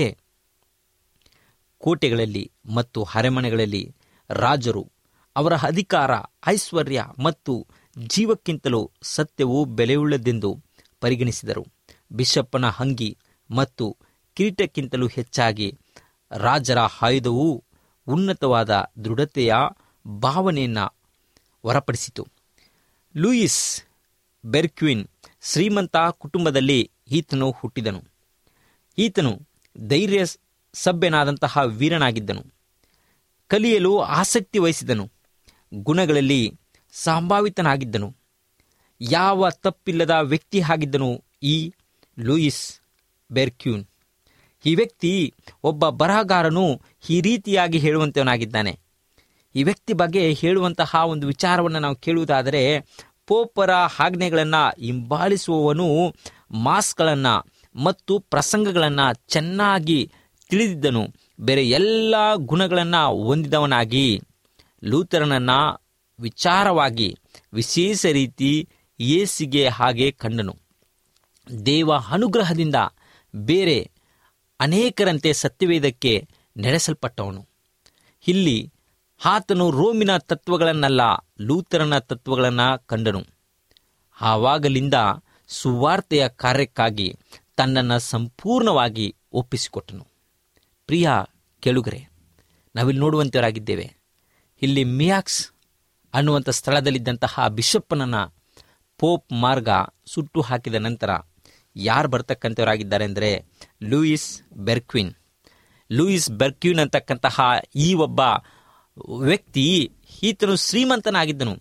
ಕೋಟೆಗಳಲ್ಲಿ ಮತ್ತು ಅರಮನೆಗಳಲ್ಲಿ ರಾಜರು ಅವರ ಅಧಿಕಾರ ಐಶ್ವರ್ಯ ಮತ್ತು ಜೀವಕ್ಕಿಂತಲೂ ಸತ್ಯವು ಬೆಲೆಯುಳ್ಳದೆಂದು ಪರಿಗಣಿಸಿದರು ಬಿಷಪ್ಪನ ಅಂಗಿ ಮತ್ತು ಕಿರೀಟಕ್ಕಿಂತಲೂ ಹೆಚ್ಚಾಗಿ ರಾಜರ ಆಯುಧವು ಉನ್ನತವಾದ ದೃಢತೆಯ ಭಾವನೆಯನ್ನು ಹೊರಪಡಿಸಿತು ಲೂಯಿಸ್ ಬೆರ್ಕ್ವಿನ್ ಶ್ರೀಮಂತ ಕುಟುಂಬದಲ್ಲಿ ಈತನು ಹುಟ್ಟಿದನು ಈತನು ಧೈರ್ಯ ಸಭ್ಯನಾದಂತಹ ವೀರನಾಗಿದ್ದನು ಕಲಿಯಲು ಆಸಕ್ತಿ ವಹಿಸಿದನು ಗುಣಗಳಲ್ಲಿ ಸಂಭಾವಿತನಾಗಿದ್ದನು ಯಾವ ತಪ್ಪಿಲ್ಲದ ವ್ಯಕ್ತಿ ಆಗಿದ್ದನು ಈ ಲೂಯಿಸ್ ಬೆರ್ಕ್ಯೂನ್ ಈ ವ್ಯಕ್ತಿ ಒಬ್ಬ ಬರಹಗಾರನು ಈ ರೀತಿಯಾಗಿ ಹೇಳುವಂತವನಾಗಿದ್ದಾನೆ ಈ ವ್ಯಕ್ತಿ ಬಗ್ಗೆ ಹೇಳುವಂತಹ ಒಂದು ವಿಚಾರವನ್ನು ನಾವು ಕೇಳುವುದಾದರೆ ಪೋಪರ ಆಜ್ಞೆಗಳನ್ನು ಹಿಂಬಾಲಿಸುವವನು ಮಾಸ್ಗಳನ್ನು ಮತ್ತು ಪ್ರಸಂಗಗಳನ್ನು ಚೆನ್ನಾಗಿ ತಿಳಿದಿದ್ದನು ಬೇರೆ ಎಲ್ಲ ಗುಣಗಳನ್ನು ಹೊಂದಿದವನಾಗಿ ಲೂಥರನನ್ನ ವಿಚಾರವಾಗಿ ವಿಶೇಷ ರೀತಿ ಯೇಸಿಗೆ ಹಾಗೆ ಕಂಡನು ದೇವ ಅನುಗ್ರಹದಿಂದ ಬೇರೆ ಅನೇಕರಂತೆ ಸತ್ಯವೇದಕ್ಕೆ ನಡೆಸಲ್ಪಟ್ಟವನು ಇಲ್ಲಿ ಆತನು ರೋಮಿನ ತತ್ವಗಳನ್ನಲ್ಲ ಲೂಥರನ ತತ್ವಗಳನ್ನು ಕಂಡನು ಆವಾಗಲಿಂದ ಸುವಾರ್ತೆಯ ಕಾರ್ಯಕ್ಕಾಗಿ ತನ್ನನ್ನು ಸಂಪೂರ್ಣವಾಗಿ ಒಪ್ಪಿಸಿಕೊಟ್ಟನು ಪ್ರಿಯ ಕೆಳುಗರೆ ನಾವಿಲ್ಲಿ ನೋಡುವಂತವರಾಗಿದ್ದೇವೆ ಇಲ್ಲಿ ಮಿಯಾಕ್ಸ್ ಅನ್ನುವಂಥ ಸ್ಥಳದಲ್ಲಿದ್ದಂತಹ ಬಿಷಪ್ಪನನ್ನ ಪೋಪ್ ಮಾರ್ಗ ಸುಟ್ಟು ಹಾಕಿದ ನಂತರ ಯಾರು ಬರ್ತಕ್ಕಂಥವರಾಗಿದ್ದಾರೆ ಅಂದರೆ ಲೂಯಿಸ್ ಬೆರ್ಕ್ವಿನ್ ಲೂಯಿಸ್ ಬೆರ್ಕ್ವಿನ್ ಅಂತಕ್ಕಂತಹ ಈ ಒಬ್ಬ ವ್ಯಕ್ತಿ ಈತನು ಶ್ರೀಮಂತನಾಗಿದ್ದನು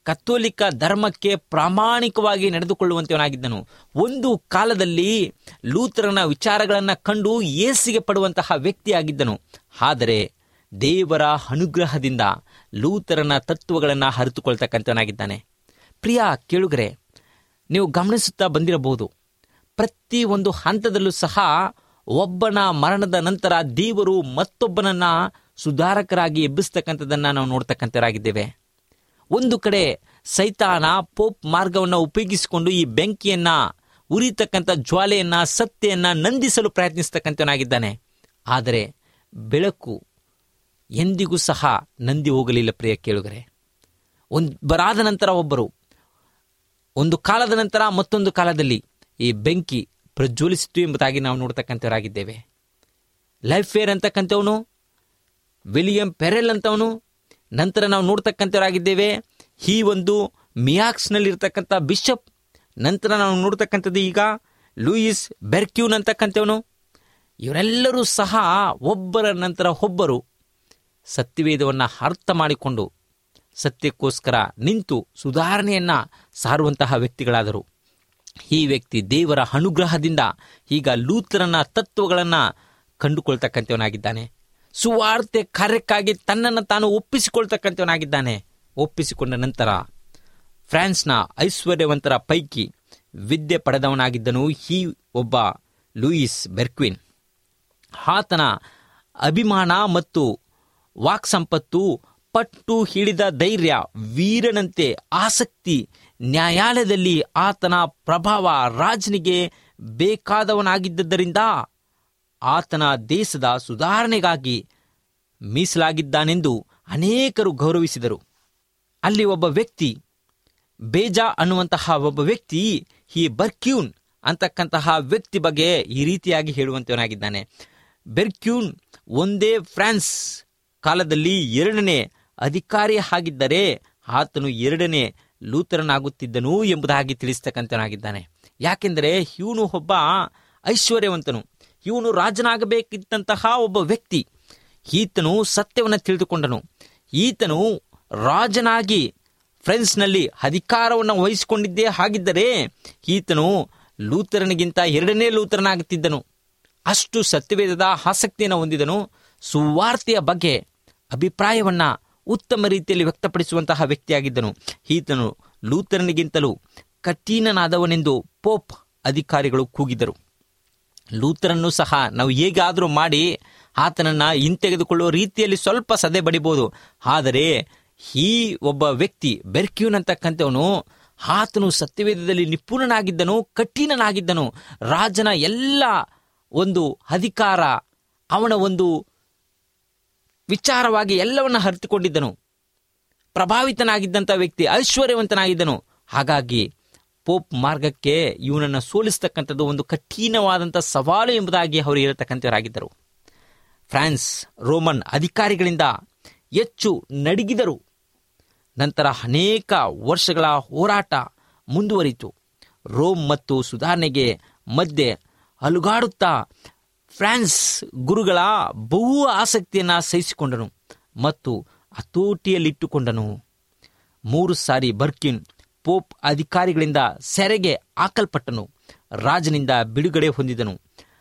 ಕಥೋಲಿಕ ಧರ್ಮಕ್ಕೆ ಪ್ರಾಮಾಣಿಕವಾಗಿ ನಡೆದುಕೊಳ್ಳುವಂತವನಾಗಿದ್ದನು ಒಂದು ಕಾಲದಲ್ಲಿ ಲೂಥರನ ವಿಚಾರಗಳನ್ನು ಕಂಡು ಏಸಿಗೆ ಪಡುವಂತಹ ವ್ಯಕ್ತಿಯಾಗಿದ್ದನು ಆದರೆ ದೇವರ ಅನುಗ್ರಹದಿಂದ ಲೂಥರನ ತತ್ವಗಳನ್ನು ಅರಿತುಕೊಳ್ತಕ್ಕಂಥವನಾಗಿದ್ದಾನೆ ಪ್ರಿಯ ಕೇಳುಗರೆ ನೀವು ಗಮನಿಸುತ್ತಾ ಬಂದಿರಬಹುದು ಪ್ರತಿ ಒಂದು ಹಂತದಲ್ಲೂ ಸಹ ಒಬ್ಬನ ಮರಣದ ನಂತರ ದೇವರು ಮತ್ತೊಬ್ಬನನ್ನ ಸುಧಾರಕರಾಗಿ ಎಬ್ಬಿಸ್ತಕ್ಕಂಥದ್ದನ್ನು ನಾವು ನೋಡ್ತಕ್ಕಂಥವರಾಗಿದ್ದೇವೆ ಒಂದು ಕಡೆ ಸೈತಾನ ಪೋಪ್ ಮಾರ್ಗವನ್ನು ಉಪಯೋಗಿಸಿಕೊಂಡು ಈ ಬೆಂಕಿಯನ್ನ ಉರಿತಕ್ಕಂಥ ಜ್ವಾಲೆಯನ್ನ ಸತ್ಯನ್ನ ನಂದಿಸಲು ಪ್ರಯತ್ನಿಸ್ತಕ್ಕಂಥವನಾಗಿದ್ದಾನೆ ಆದರೆ ಬೆಳಕು ಎಂದಿಗೂ ಸಹ ನಂದಿ ಹೋಗಲಿಲ್ಲ ಪ್ರಿಯ ಕೇಳುಗರೆ ಒಂದರಾದ ನಂತರ ಒಬ್ಬರು ಒಂದು ಕಾಲದ ನಂತರ ಮತ್ತೊಂದು ಕಾಲದಲ್ಲಿ ಈ ಬೆಂಕಿ ಪ್ರಜ್ವಲಿಸಿತು ಎಂಬುದಾಗಿ ನಾವು ನೋಡ್ತಕ್ಕಂಥವರಾಗಿದ್ದೇವೆ ಲೈಫ್ ಫೇರ್ ಅಂತಕ್ಕಂಥವನು ವಿಲಿಯಂ ಪೆರೆಲ್ ಅಂತವನು ನಂತರ ನಾವು ನೋಡ್ತಕ್ಕಂಥವರಾಗಿದ್ದೇವೆ ಈ ಒಂದು ಮಿಯಾಕ್ಸ್ನಲ್ಲಿರ್ತಕ್ಕಂಥ ಬಿಷಪ್ ನಂತರ ನಾವು ನೋಡ್ತಕ್ಕಂಥದ್ದು ಈಗ ಲೂಯಿಸ್ ಬೆರ್ಕ್ಯೂನ್ ಅಂತಕ್ಕಂಥವನು ಇವರೆಲ್ಲರೂ ಸಹ ಒಬ್ಬರ ನಂತರ ಒಬ್ಬರು ಸತ್ಯವೇದವನ್ನು ಅರ್ಥ ಮಾಡಿಕೊಂಡು ಸತ್ಯಕ್ಕೋಸ್ಕರ ನಿಂತು ಸುಧಾರಣೆಯನ್ನ ಸಾರುವಂತಹ ವ್ಯಕ್ತಿಗಳಾದರು ಈ ವ್ಯಕ್ತಿ ದೇವರ ಅನುಗ್ರಹದಿಂದ ಈಗ ಲೂತ್ರನ ತತ್ವಗಳನ್ನು ಕಂಡುಕೊಳ್ತಕ್ಕಂಥವನಾಗಿದ್ದಾನೆ ಸುವಾರ್ತೆ ಕಾರ್ಯಕ್ಕಾಗಿ ತನ್ನನ್ನು ತಾನು ಒಪ್ಪಿಸಿಕೊಳ್ತಕ್ಕಂಥವನಾಗಿದ್ದಾನೆ ಒಪ್ಪಿಸಿಕೊಂಡ ನಂತರ ಫ್ರಾನ್ಸ್ನ ಐಶ್ವರ್ಯವಂತರ ಪೈಕಿ ವಿದ್ಯೆ ಪಡೆದವನಾಗಿದ್ದನು ಈ ಒಬ್ಬ ಲೂಯಿಸ್ ಬೆರ್ಕ್ವಿನ್ ಆತನ ಅಭಿಮಾನ ಮತ್ತು ವಾಕ್ ಸಂಪತ್ತು ಪಟ್ಟು ಹಿಡಿದ ಧೈರ್ಯ ವೀರನಂತೆ ಆಸಕ್ತಿ ನ್ಯಾಯಾಲಯದಲ್ಲಿ ಆತನ ಪ್ರಭಾವ ರಾಜನಿಗೆ ಬೇಕಾದವನಾಗಿದ್ದರಿಂದ ಆತನ ದೇಶದ ಸುಧಾರಣೆಗಾಗಿ ಮೀಸಲಾಗಿದ್ದಾನೆಂದು ಅನೇಕರು ಗೌರವಿಸಿದರು ಅಲ್ಲಿ ಒಬ್ಬ ವ್ಯಕ್ತಿ ಬೇಜಾ ಅನ್ನುವಂತಹ ಒಬ್ಬ ವ್ಯಕ್ತಿ ಈ ಬರ್ಕ್ಯೂನ್ ಅಂತಕ್ಕಂತಹ ವ್ಯಕ್ತಿ ಬಗ್ಗೆ ಈ ರೀತಿಯಾಗಿ ಹೇಳುವಂತವನಾಗಿದ್ದಾನೆ ಬೆರ್ಕ್ಯೂನ್ ಒಂದೇ ಫ್ರಾನ್ಸ್ ಕಾಲದಲ್ಲಿ ಎರಡನೇ ಅಧಿಕಾರಿ ಆಗಿದ್ದರೆ ಆತನು ಎರಡನೇ ಲೂತರನಾಗುತ್ತಿದ್ದನು ಎಂಬುದಾಗಿ ತಿಳಿಸ್ತಕ್ಕಂಥನಾಗಿದ್ದಾನೆ ಯಾಕೆಂದರೆ ಇವನು ಒಬ್ಬ ಐಶ್ವರ್ಯವಂತನು ಇವನು ರಾಜನಾಗಬೇಕಿದ್ದಂತಹ ಒಬ್ಬ ವ್ಯಕ್ತಿ ಈತನು ಸತ್ಯವನ್ನು ತಿಳಿದುಕೊಂಡನು ಈತನು ರಾಜನಾಗಿ ಫ್ರೆಂಚ್ನಲ್ಲಿ ಅಧಿಕಾರವನ್ನು ವಹಿಸಿಕೊಂಡಿದ್ದೇ ಹಾಗಿದ್ದರೆ ಈತನು ಲೂತರನಿಗಿಂತ ಎರಡನೇ ಲೂತರನಾಗುತ್ತಿದ್ದನು ಅಷ್ಟು ಸತ್ಯವೇದದ ಆಸಕ್ತಿಯನ್ನು ಹೊಂದಿದನು ಸುವಾರ್ತೆಯ ಬಗ್ಗೆ ಅಭಿಪ್ರಾಯವನ್ನ ಉತ್ತಮ ರೀತಿಯಲ್ಲಿ ವ್ಯಕ್ತಪಡಿಸುವಂತಹ ವ್ಯಕ್ತಿಯಾಗಿದ್ದನು ಈತನು ಲೂತರನಿಗಿಂತಲೂ ಕಠಿಣನಾದವನೆಂದು ಪೋಪ್ ಅಧಿಕಾರಿಗಳು ಕೂಗಿದರು ಲೂತರನ್ನು ಸಹ ನಾವು ಹೇಗಾದರೂ ಮಾಡಿ ಆತನನ್ನ ಹಿಂತೆಗೆದುಕೊಳ್ಳುವ ರೀತಿಯಲ್ಲಿ ಸ್ವಲ್ಪ ಸದೆ ಬಡಿಬೋದು ಆದರೆ ಈ ಒಬ್ಬ ವ್ಯಕ್ತಿ ಬೆರ್ಕ್ಯೂನ್ ಅಂತಕ್ಕಂಥವನು ಆತನು ಸತ್ಯವೇದದಲ್ಲಿ ನಿಪುಣನಾಗಿದ್ದನು ಕಠಿಣನಾಗಿದ್ದನು ರಾಜನ ಎಲ್ಲ ಒಂದು ಅಧಿಕಾರ ಅವನ ಒಂದು ವಿಚಾರವಾಗಿ ಎಲ್ಲವನ್ನ ಹರಿತುಕೊಂಡಿದ್ದನು ಪ್ರಭಾವಿತನಾಗಿದ್ದಂಥ ವ್ಯಕ್ತಿ ಐಶ್ವರ್ಯವಂತನಾಗಿದ್ದನು ಹಾಗಾಗಿ ಪೋಪ್ ಮಾರ್ಗಕ್ಕೆ ಇವನನ್ನು ಸೋಲಿಸ್ತಕ್ಕಂಥದ್ದು ಒಂದು ಕಠಿಣವಾದಂಥ ಸವಾಲು ಎಂಬುದಾಗಿ ಅವರು ಹೇಳ್ತಕ್ಕಂಥವರಾಗಿದ್ದರು ಫ್ರಾನ್ಸ್ ರೋಮನ್ ಅಧಿಕಾರಿಗಳಿಂದ ಹೆಚ್ಚು ನಡಿಗಿದರು ನಂತರ ಅನೇಕ ವರ್ಷಗಳ ಹೋರಾಟ ಮುಂದುವರಿತು ರೋಮ್ ಮತ್ತು ಸುಧಾರಣೆಗೆ ಮಧ್ಯೆ ಅಲುಗಾಡುತ್ತಾ ಫ್ರಾನ್ಸ್ ಗುರುಗಳ ಬಹು ಆಸಕ್ತಿಯನ್ನು ಸಹಿಸಿಕೊಂಡನು ಮತ್ತು ಹತೋಟಿಯಲ್ಲಿಟ್ಟುಕೊಂಡನು ಮೂರು ಸಾರಿ ಬರ್ಕಿನ್ ಪೋಪ್ ಅಧಿಕಾರಿಗಳಿಂದ ಸೆರೆಗೆ ಹಾಕಲ್ಪಟ್ಟನು ರಾಜನಿಂದ ಬಿಡುಗಡೆ ಹೊಂದಿದನು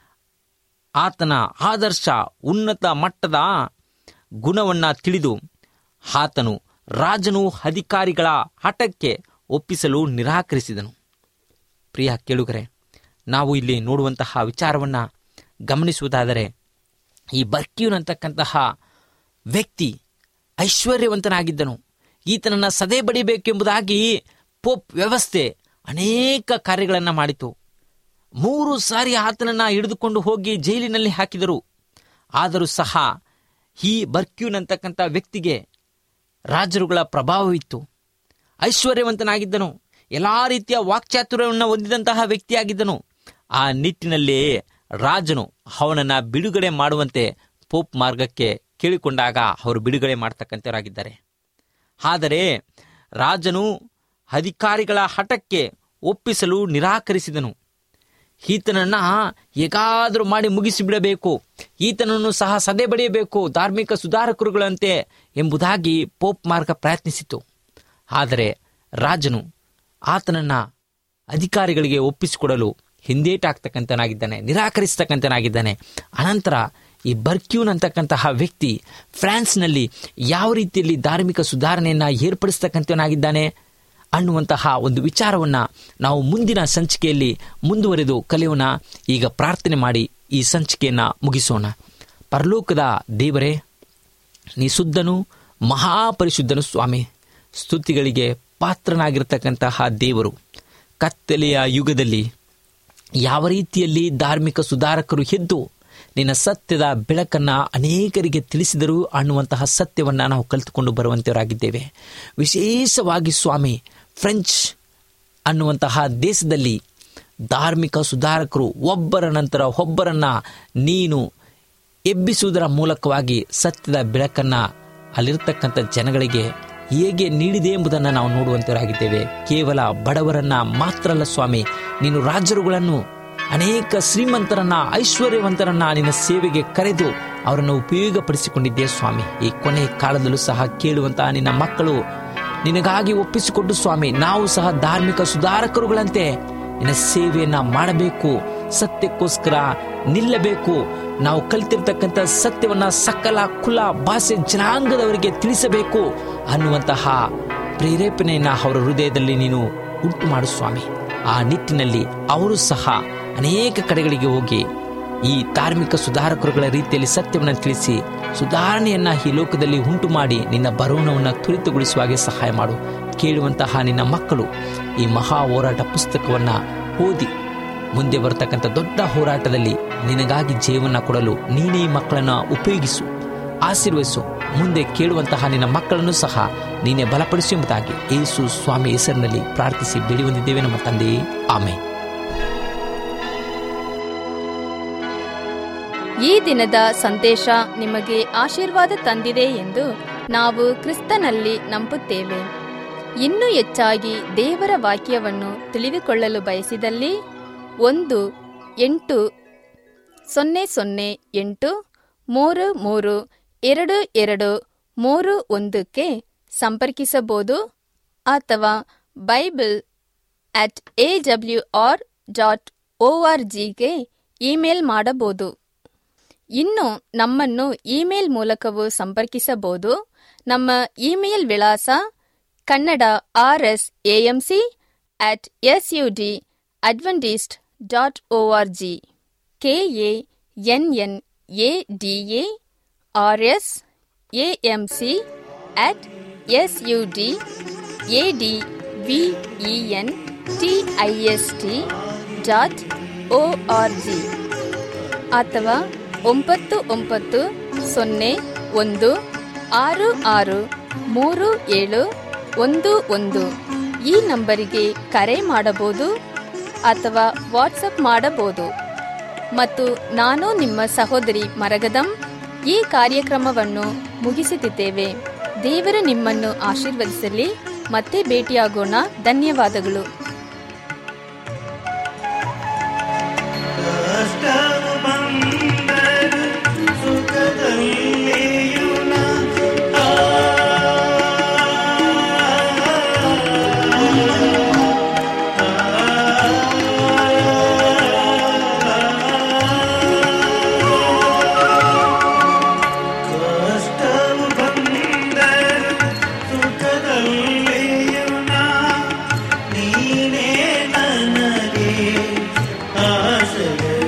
ಆತನ ಆದರ್ಶ ಉನ್ನತ ಮಟ್ಟದ ಗುಣವನ್ನ ತಿಳಿದು ಆತನು ರಾಜನು ಅಧಿಕಾರಿಗಳ ಹಠಕ್ಕೆ ಒಪ್ಪಿಸಲು ನಿರಾಕರಿಸಿದನು ಪ್ರಿಯ ಕೇಳುಗರೆ ನಾವು ಇಲ್ಲಿ ನೋಡುವಂತಹ ವಿಚಾರವನ್ನ ಗಮನಿಸುವುದಾದರೆ ಈ ಬರ್ಕ್ಯೂನ್ ಅಂತಕ್ಕಂತಹ ವ್ಯಕ್ತಿ ಐಶ್ವರ್ಯವಂತನಾಗಿದ್ದನು ಈತನನ್ನ ಸದೆ ಬಡಿಬೇಕೆಂಬುದಾಗಿ ಪೋಪ್ ವ್ಯವಸ್ಥೆ ಅನೇಕ ಕಾರ್ಯಗಳನ್ನು ಮಾಡಿತು ಮೂರು ಸಾರಿ ಆತನನ್ನ ಹಿಡಿದುಕೊಂಡು ಹೋಗಿ ಜೈಲಿನಲ್ಲಿ ಹಾಕಿದರು ಆದರೂ ಸಹ ಈ ಬರ್ಕ್ಯೂನ್ ಅಂತಕ್ಕಂಥ ವ್ಯಕ್ತಿಗೆ ರಾಜರುಗಳ ಪ್ರಭಾವವಿತ್ತು ಐಶ್ವರ್ಯವಂತನಾಗಿದ್ದನು ಎಲ್ಲಾ ರೀತಿಯ ವಾಕ್ಚಾತುರ್ಯವನ್ನು ಹೊಂದಿದಂತಹ ವ್ಯಕ್ತಿಯಾಗಿದ್ದನು ಆ ನಿಟ್ಟಿನಲ್ಲಿ ರಾಜನು ಅವನನ್ನ ಬಿಡುಗಡೆ ಮಾಡುವಂತೆ ಪೋಪ್ ಮಾರ್ಗಕ್ಕೆ ಕೇಳಿಕೊಂಡಾಗ ಅವರು ಬಿಡುಗಡೆ ಮಾಡ್ತಕ್ಕಂಥವರಾಗಿದ್ದಾರೆ ಆದರೆ ರಾಜನು ಅಧಿಕಾರಿಗಳ ಹಠಕ್ಕೆ ಒಪ್ಪಿಸಲು ನಿರಾಕರಿಸಿದನು ಈತನನ್ನ ಹೇಗಾದರೂ ಮಾಡಿ ಮುಗಿಸಿ ಬಿಡಬೇಕು ಈತನನ್ನು ಸಹ ಸದೆ ಬಡಿಯಬೇಕು ಧಾರ್ಮಿಕ ಸುಧಾರಕರುಗಳಂತೆ ಎಂಬುದಾಗಿ ಪೋಪ್ ಮಾರ್ಗ ಪ್ರಯತ್ನಿಸಿತು ಆದರೆ ರಾಜನು ಆತನನ್ನ ಅಧಿಕಾರಿಗಳಿಗೆ ಒಪ್ಪಿಸಿಕೊಡಲು ಹಿಂದೇಟಾಗ್ತಕ್ಕಂಥನಾಗಿದ್ದಾನೆ ನಿರಾಕರಿಸ್ತಕ್ಕಂಥನಾಗಿದ್ದಾನೆ ಅನಂತರ ಈ ಬರ್ಕ್ಯೂನ್ ಅಂತಕ್ಕಂತಹ ವ್ಯಕ್ತಿ ಫ್ರಾನ್ಸ್ನಲ್ಲಿ ಯಾವ ರೀತಿಯಲ್ಲಿ ಧಾರ್ಮಿಕ ಸುಧಾರಣೆಯನ್ನು ಏರ್ಪಡಿಸ್ತಕ್ಕಂಥವನಾಗಿದ್ದಾನೆ ಅನ್ನುವಂತಹ ಒಂದು ವಿಚಾರವನ್ನ ನಾವು ಮುಂದಿನ ಸಂಚಿಕೆಯಲ್ಲಿ ಮುಂದುವರೆದು ಕಲಿಯೋಣ ಈಗ ಪ್ರಾರ್ಥನೆ ಮಾಡಿ ಈ ಸಂಚಿಕೆಯನ್ನ ಮುಗಿಸೋಣ ಪರಲೋಕದ ದೇವರೇ ನೀ ಶುದ್ಧನು ಮಹಾಪರಿಶುದ್ಧನು ಸ್ವಾಮಿ ಸ್ತುತಿಗಳಿಗೆ ಪಾತ್ರನಾಗಿರ್ತಕ್ಕಂತಹ ದೇವರು ಕತ್ತಲೆಯ ಯುಗದಲ್ಲಿ ಯಾವ ರೀತಿಯಲ್ಲಿ ಧಾರ್ಮಿಕ ಸುಧಾರಕರು ಎದ್ದು ನಿನ್ನ ಸತ್ಯದ ಬೆಳಕನ್ನ ಅನೇಕರಿಗೆ ತಿಳಿಸಿದರು ಅನ್ನುವಂತಹ ಸತ್ಯವನ್ನ ನಾವು ಕಲಿತುಕೊಂಡು ಬರುವಂತವರಾಗಿದ್ದೇವೆ ವಿಶೇಷವಾಗಿ ಸ್ವಾಮಿ ಫ್ರೆಂಚ್ ಅನ್ನುವಂತಹ ದೇಶದಲ್ಲಿ ಧಾರ್ಮಿಕ ಸುಧಾರಕರು ಒಬ್ಬರ ನಂತರ ಒಬ್ಬರನ್ನ ನೀನು ಎಬ್ಬಿಸುವುದರ ಮೂಲಕವಾಗಿ ಸತ್ಯದ ಬೆಳಕನ್ನ ಅಲ್ಲಿರ್ತಕ್ಕಂಥ ಜನಗಳಿಗೆ ಹೇಗೆ ನೀಡಿದೆ ಎಂಬುದನ್ನು ನಾವು ನೋಡುವಂತರಾಗಿದ್ದೇವೆ ಕೇವಲ ಬಡವರನ್ನ ಮಾತ್ರ ಅಲ್ಲ ಸ್ವಾಮಿ ನೀನು ರಾಜರುಗಳನ್ನು ಅನೇಕ ಶ್ರೀಮಂತರನ್ನ ಐಶ್ವರ್ಯವಂತರನ್ನ ನಿನ್ನ ಸೇವೆಗೆ ಕರೆದು ಅವರನ್ನು ಉಪಯೋಗಪಡಿಸಿಕೊಂಡಿದ್ದೆ ಸ್ವಾಮಿ ಈ ಕೊನೆ ಕಾಲದಲ್ಲೂ ಸಹ ಕೇಳುವಂತಹ ನಿನ್ನ ಮಕ್ಕಳು ನಿನಗಾಗಿ ಒಪ್ಪಿಸಿಕೊಟ್ಟು ಸ್ವಾಮಿ ನಾವು ಸಹ ಧಾರ್ಮಿಕ ಸುಧಾರಕರುಗಳಂತೆ ನಿನ್ನ ಸೇವೆಯನ್ನ ಮಾಡಬೇಕು ಸತ್ಯಕ್ಕೋಸ್ಕರ ನಿಲ್ಲಬೇಕು ನಾವು ಕಲಿತಿರ್ತಕ್ಕಂಥ ಸತ್ಯವನ್ನ ಸಕಲ ಕುಲ ಭಾಷೆ ಜನಾಂಗದವರಿಗೆ ತಿಳಿಸಬೇಕು ಅನ್ನುವಂತಹ ಪ್ರೇರೇಪಣೆಯನ್ನ ಅವರ ಹೃದಯದಲ್ಲಿ ನೀನು ಉಂಟು ಮಾಡು ಸ್ವಾಮಿ ಆ ನಿಟ್ಟಿನಲ್ಲಿ ಅವರು ಸಹ ಅನೇಕ ಕಡೆಗಳಿಗೆ ಹೋಗಿ ಈ ಧಾರ್ಮಿಕ ಸುಧಾರಕರುಗಳ ರೀತಿಯಲ್ಲಿ ಸತ್ಯವನ್ನು ತಿಳಿಸಿ ಸುಧಾರಣೆಯನ್ನ ಈ ಲೋಕದಲ್ಲಿ ಉಂಟು ಮಾಡಿ ನಿನ್ನ ಬರೋಣವನ್ನು ತ್ವರಿತಗೊಳಿಸುವ ಹಾಗೆ ಸಹಾಯ ಮಾಡು ಕೇಳುವಂತಹ ನಿನ್ನ ಮಕ್ಕಳು ಈ ಮಹಾ ಹೋರಾಟ ಪುಸ್ತಕವನ್ನ ಓದಿ ಮುಂದೆ ಬರತಕ್ಕಂಥ ದೊಡ್ಡ ಹೋರಾಟದಲ್ಲಿ ನಿನಗಾಗಿ ಜೀವನ ಕೊಡಲು ನೀನೇ ಈ ಮಕ್ಕಳನ್ನ ಉಪಯೋಗಿಸು ಆಶೀರ್ವಹಿಸು ಮುಂದೆ ಕೇಳುವಂತಹ ನಿನ್ನ ಮಕ್ಕಳನ್ನು ಸಹ ನೀನೇ ಬಲಪಡಿಸು ಎಂಬುದಾಗಿ ಯೇಸು ಸ್ವಾಮಿ ಹೆಸರಿನಲ್ಲಿ ಪ್ರಾರ್ಥಿಸಿ ಬೇಡಿ ಹೊಂದಿದ್ದೇವೆ ನಮ್ಮ ತಂದೆಯೇ ಆಮೆ ಈ ದಿನದ ಸಂದೇಶ ನಿಮಗೆ ಆಶೀರ್ವಾದ ತಂದಿದೆ ಎಂದು ನಾವು ಕ್ರಿಸ್ತನಲ್ಲಿ ನಂಬುತ್ತೇವೆ ಇನ್ನೂ ಹೆಚ್ಚಾಗಿ ದೇವರ ವಾಕ್ಯವನ್ನು ತಿಳಿದುಕೊಳ್ಳಲು ಬಯಸಿದಲ್ಲಿ ಒಂದು ಎಂಟು ಸೊನ್ನೆ ಸೊನ್ನೆ ಎಂಟು ಮೂರು ಮೂರು ಎರಡು ಎರಡು ಮೂರು ಒಂದಕ್ಕೆ ಸಂಪರ್ಕಿಸಬಹುದು ಅಥವಾ Bible at A W R dot O R ಜಿಗೆ ಇಮೇಲ್ ಮಾಡಬಹುದು ಇನ್ನು ನಮ್ಮನ್ನು ಇಮೇಲ್ ಮೂಲಕವೂ ಸಂಪರ್ಕಿಸಬಹುದು ನಮ್ಮ ಇಮೇಲ್ ವಿಳಾಸ Kannada R S A M C at S U D Adventist dot O R G K A N N A D A R S A M C at S U D A D V E N T I S T dot O R G ಅಥವಾ ಒಂಬತ್ತು ಒಂಬತ್ತು ಸೊನ್ನೆ ಒಂದು ಆರು ಆರು ಮೂರು ಏಳು ಒಂದು ಒಂದು ಈ ನಂಬರಿಗೆ ಕರೆ ಮಾಡಬಹುದು ಅಥವಾ ವಾಟ್ಸಪ್ ಮಾಡಬಹುದು ಮತ್ತು ನಾನು ನಿಮ್ಮ ಸಹೋದರಿ ಮರಗದಂ ಈ ಕಾರ್ಯಕ್ರಮವನ್ನು ಮುಗಿಸುತ್ತಿದ್ದೇವೆ ದೇವರು ನಿಮ್ಮನ್ನು ಆಶೀರ್ವದಿಸಲಿ ಮತ್ತೆ ಭೇಟಿಯಾಗೋಣ ಧನ್ಯವಾದಗಳು ಕಷ್ಟವು ಬಂದರು ಸುಖದಲ್ಲಿಯೂ ನಾ ಕಷ್ಟವು ಬಂದರು ಸುಖದಲ್ಲಿಯೂ ನಾ ನೀನೇ ನನಗೆ ಆಶ್ರಯ